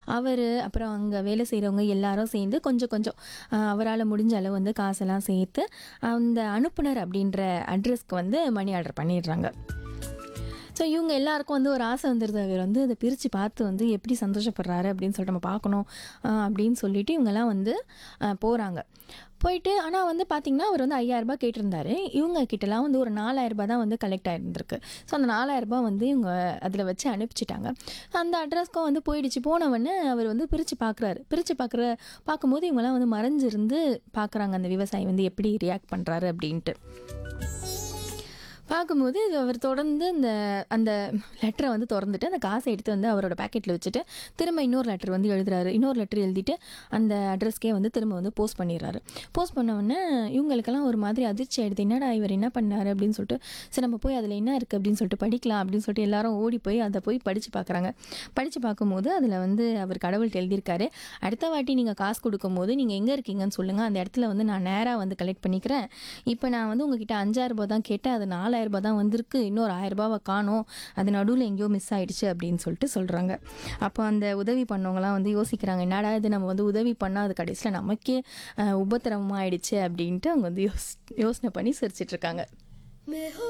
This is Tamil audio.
அவர் அப்புறம் அங்கே வேலை செய்கிறவங்க எல்லாரும் சேர்ந்து கொஞ்சம் கொஞ்சம் அவரால் முடிஞ்ச அளவு வந்து காசெல்லாம் சேர்த்து அந்த அனுப்புனர் அப்படின்ற அட்ரஸ்க்கு வந்து மணி ஆர்டர் பண்ணிடுறாங்க ஸோ இவங்க எல்லாருக்கும் வந்து ஒரு ஆசை வந்துடுது அவர் வந்து அதை பிரித்து பார்த்து வந்து எப்படி சந்தோஷப்படுறாரு அப்படின்னு சொல்லிட்டு நம்ம பார்க்கணும் ஆஹ் அப்படின்னு சொல்லிட்டு இவங்கெல்லாம் வந்து போகிறாங்க போயிட்டு ஆனால் வந்து பார்த்திங்கன்னா அவர் வந்து ஐயாயிரரூபா கேட்டிருந்தாரு இவங்க கிட்டலாம் வந்து ஒரு நாலாயிரரூபா தான் வந்து கலெக்ட் ஆகிருந்திருக்கு ஸோ அந்த நாலாயிரரூபா வந்து இவங்க அதில் வச்சு அனுப்பிச்சிட்டாங்க அந்த அட்ரஸ்க்கும் வந்து போயிடுச்சு போனவொடனே அவர் வந்து பிரித்து பார்க்குறாரு பிரித்து பார்க்குற பார்க்கும்போது இவங்கெல்லாம் வந்து மறைஞ்சிருந்து பார்க்குறாங்க அந்த விவசாயி வந்து எப்படி ரியாக்ட் பண்ணுறாரு அப்படின்ட்டு பார்க்கும்போது இது அவர் தொடர்ந்து இந்த அந்த லெட்டரை வந்து திறந்துட்டு அந்த காசை எடுத்து வந்து அவரோட பேக்கெட்டில் வச்சுட்டு திரும்ப இன்னொரு லெட்டர் வந்து எழுதுறாரு இன்னொரு லெட்டர் எழுதிட்டு அந்த அட்ரஸ்க்கே வந்து திரும்ப வந்து போஸ்ட் பண்ணிடுறாரு போஸ்ட் பண்ண உடனே இவங்களுக்கெல்லாம் ஒரு மாதிரி அதிர்ச்சி ஆயிடுது என்னடா இவர் என்ன பண்ணாரு அப்படின்னு சொல்லிட்டு சரி நம்ம போய் அதில் என்ன இருக்குது அப்படின்னு சொல்லிட்டு படிக்கலாம் அப்படின்னு சொல்லிட்டு எல்லாரும் ஓடி போய் அதை போய் படித்து பார்க்குறாங்க படித்து பார்க்கும்போது அதில் வந்து அவர் கடவுள்கிட்ட எழுதியிருக்காரு அடுத்த வாட்டி நீங்கள் காசு கொடுக்கும்போது நீங்கள் எங்கே இருக்கீங்கன்னு சொல்லுங்கள் அந்த இடத்துல வந்து நான் நேராக வந்து கலெக்ட் பண்ணிக்கிறேன் இப்போ நான் வந்து உங்ககிட்ட அஞ்சாயிரம் ரூபாய் தான் கேட்டேன் அது நாலாயிரம் ரூபாய் தான் வந்திருக்கு இன்னொரு ஆயிரம் ரூபாவை காணோம் அது நடுவில் எங்கேயோ மிஸ் ஆயிடுச்சு அப்படின்னு சொல்லிட்டு சொல்கிறாங்க அப்போ அந்த உதவி பண்ணவங்கலாம் வந்து யோசிக்கிறாங்க என்னடா இது நம்ம வந்து உதவி பண்ணால் அது கடைசியில் நமக்கே அஹ், உபத்திரவமா ஆயிடுச்சு அப்படின்ட்டு அவங்க வந்து யோஸ் யோசனை பண்ணி சிரிச்சிட்டு இருக்காங்க मैं हूँ